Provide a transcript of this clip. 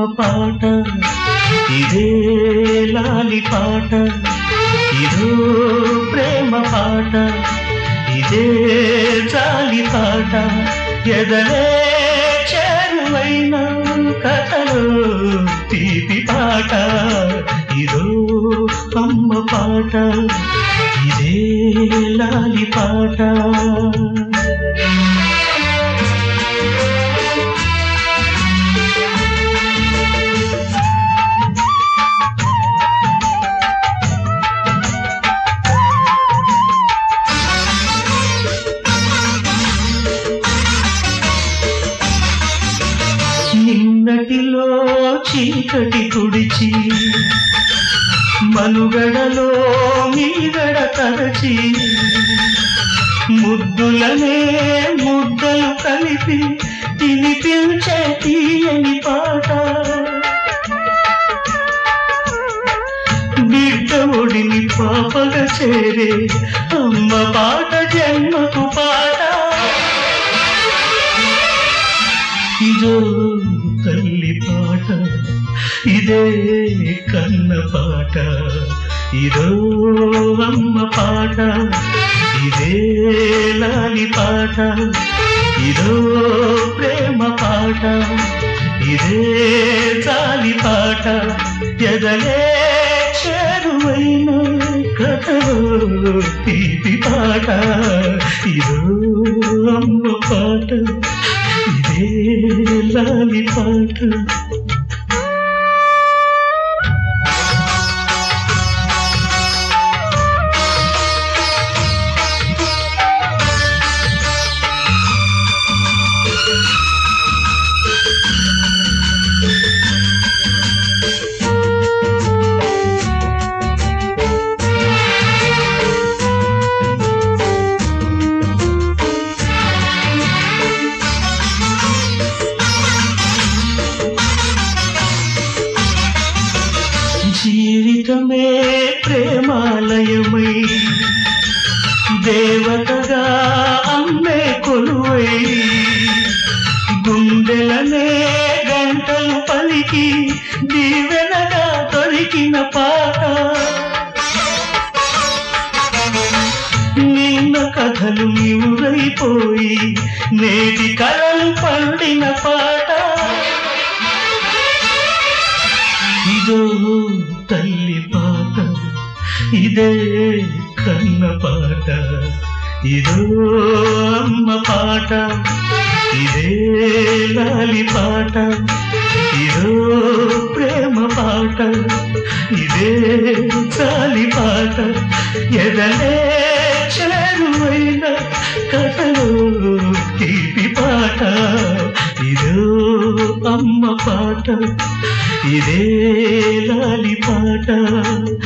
పాట ఇదే లాలి పాట ఇదో ప్రేమ పాట ఇదే జాలి పాట ఎదలే చేరువైన కథలో తీపి పాట ఇదో అమ్మ పాట ఇదే లాలి పాట నిన్నటిలో చీకటి తుడిచి మనుగడలో మీగడ తరచి ముద్దులనే ముద్దలు కలిపి తినిపించే తీయని పాట బిడ్డ ఒడిని పాపగా చేరే అమ్మ పాట జన్మకు పాట ఇదో తల్లి పాట ఇదే కన్న పాట ఇదో అమ్మ పాట ఇదే లాలి పాట ఇదో ప్రేమ పాట ఇదే జాలి పాట ఎదలే చేరువైన కథలో తీపి పాట ఇదో అమ్మ పాట ఇదే లాలి పాట జీవితమే ప్రేమాలయమై దేవతగా అమ్మే కొలువై గుండెలనే గంటలు పలికి దీవెనగా దొరికిన పాట నిన్న కథలు నివురైపోయి నేటి కలలు పండిన పాట ఇదో తల్లి పాట ఇదే కన్న పాట ఇదో అమ్మ పాట ఇదే లాలి పాట ఇదో ప్రేమ పాట ఇదే చాలి పాట ఎదలే చేరువైన కథలో తీపి పాట ఇదో అమ్మ పాట ఇదే లాలి పాట